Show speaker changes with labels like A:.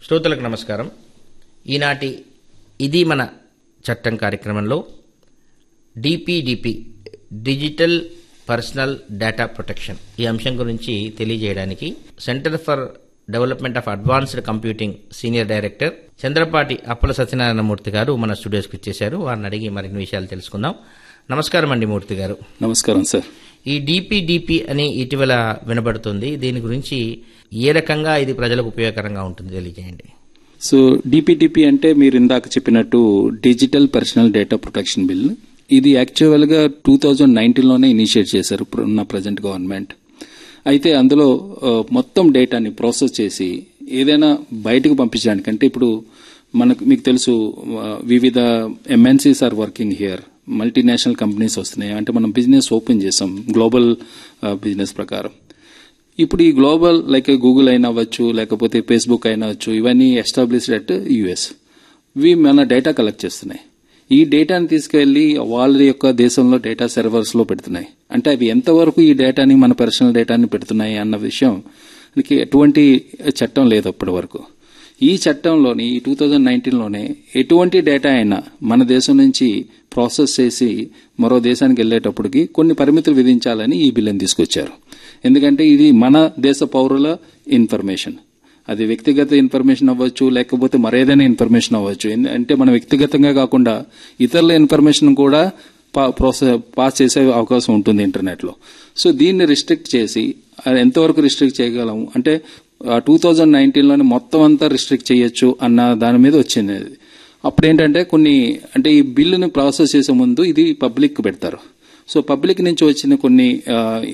A: శ్రోతలకు నమస్కారం ఈనాటి ఇది మన చట్టం కార్యక్రమంలో DPDP digital personal data protection ఈ అంశం గురించి తెలియజేయడానికి centre for development of advanced computing senior director Chandrapati Appala Satyanarayanamurthy garu మన స్టూడియోస్కి ఇచ్చేశారు వారిని అడిగి మరిన్ని విషయాలు తెలుసుకుందాం నమస్కారం అండి మూర్తి గారు
B: నమస్కారం సార్
A: ఈ డిపిడిపి అని ఇటీవల వినబడుతుంది దీని గురించి ఏ రకంగా ఇది ప్రజలకు ఉపయోగకరంగా ఉంటుంది తెలియజేయండి
B: సో డిపిటిపి అంటే మీరు ఇందాక చెప్పినట్టు digital personal data protection bill ఇది యాక్చువల్గా టూ థౌజండ్ నైన్టీన్లోనే ఇనిషియేట్ చేశారు ఇప్పుడు ఉన్న ప్రజెంట్ గవర్నమెంట్ అయితే అందులో ఆ, మొత్తం డేటాని ప్రాసెస్ చేసి ఏదైనా బయటకు పంపించడానికంటే ఇప్పుడు మనకు మీకు తెలుసు ఆ, వివిధ MNCs are working here multinational companies వస్తున్నాయి అంటే మనం బిజినెస్ ఓపెన్ చేసాం గ్లోబల్ బిజినెస్ ప్రకారం ఇప్పుడు ఈ గ్లోబల్ లైక్ గూగుల్ అయినా అవ్వచ్చు లేకపోతే ఫేస్బుక్ అయినా అవ్వచ్చు ఇవన్నీ ఎస్టాబ్లిష్డ్ అట్ యుఎస్ ఇవి మన డేటా కలెక్ట్ చేస్తున్నాయి ఈ డేటాని తీసుకెళ్లి వాళ్ళ యొక్క దేశంలో డేటా సర్వర్స్ లో పెడుతున్నాయి అంటే అవి ఎంతవరకు ఈ డేటాని మన పర్సనల్ డేటాని పెడుతున్నాయి అన్న విషయం మనకి ఎటువంటి చట్టం లేదు అప్పటి వరకు ఈ చట్టంలోని ఈ టూ థౌజండ్ నైన్టీన్లోనే ఎటువంటి డేటా అయినా మన దేశం నుంచి ప్రాసెస్ చేసి మరో దేశానికి వెళ్ళేటప్పటికి కొన్ని పరిమితులు విధించాలని ఈ బిల్లుని తీసుకొచ్చారు ఎందుకంటే ఇది మన దేశ పౌరుల ఇన్ఫర్మేషన్ అది వ్యక్తిగత ఇన్ఫర్మేషన్ అవ్వచ్చు లేకపోతే మరేదైనా ఇన్ఫర్మేషన్ అవ్వచ్చు ఎందు- అంటే మన వ్యక్తిగతంగా కాకుండా ఇతరుల ఇన్ఫర్మేషన్ కూడా పా- ప్రాసెస్ పాస్ చేసే అవకాశం ఉంటుంది ఇంటర్నెట్ లో సో దీన్ని రిస్ట్రిక్ట్ చేసి అది ఎంతవరకు రిస్ట్రిక్ట్ చేయగలము అంటే టూ థౌజండ్ నైన్టీన్లోనే మొత్తం అంతా రిస్ట్రిక్ట్ చేయొచ్చు అన్న దాని మీద వచ్చింది అది. అప్పుడు ఏంటంటే కొన్ని అంటే ఈ బిల్లుని ప్రాసెస్ చేసే ముందు ఇది పబ్లిక్ పెడతారు సో పబ్లిక్ నుంచి వచ్చిన కొన్ని